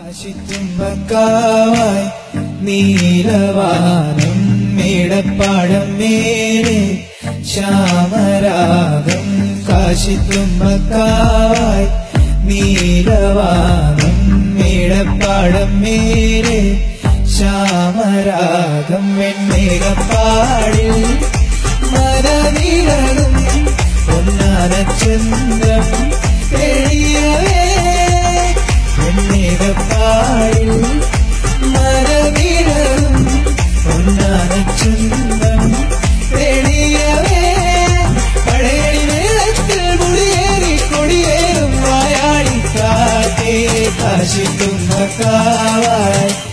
കാശിത്തുമ്പക്കാവായി നീലവാനം മേടപ്പാടം മേലെ ശ്യാമരാഗം കാശിത്തുമ്പക്കാവായി നീലവാനം മേടപ്പാടം മേലെ ശ്യാമരാഗം വെണ്ണേകപ്പാടിൽ മരവിരലും പൊന്നാനച്ചന്ദ്രം തെളിയവേ വെണ്ണേകപ്പാടിൽ മരവിരലും പൊന്നാനച്ചന്ദ്രം തെളിയവേ പഴയടി വെള്ളത്തിൽ മുടിയേറി കൊടിയേറും വായാടി കാറ്റേ കാശിത്തുമ്പക്കാവായി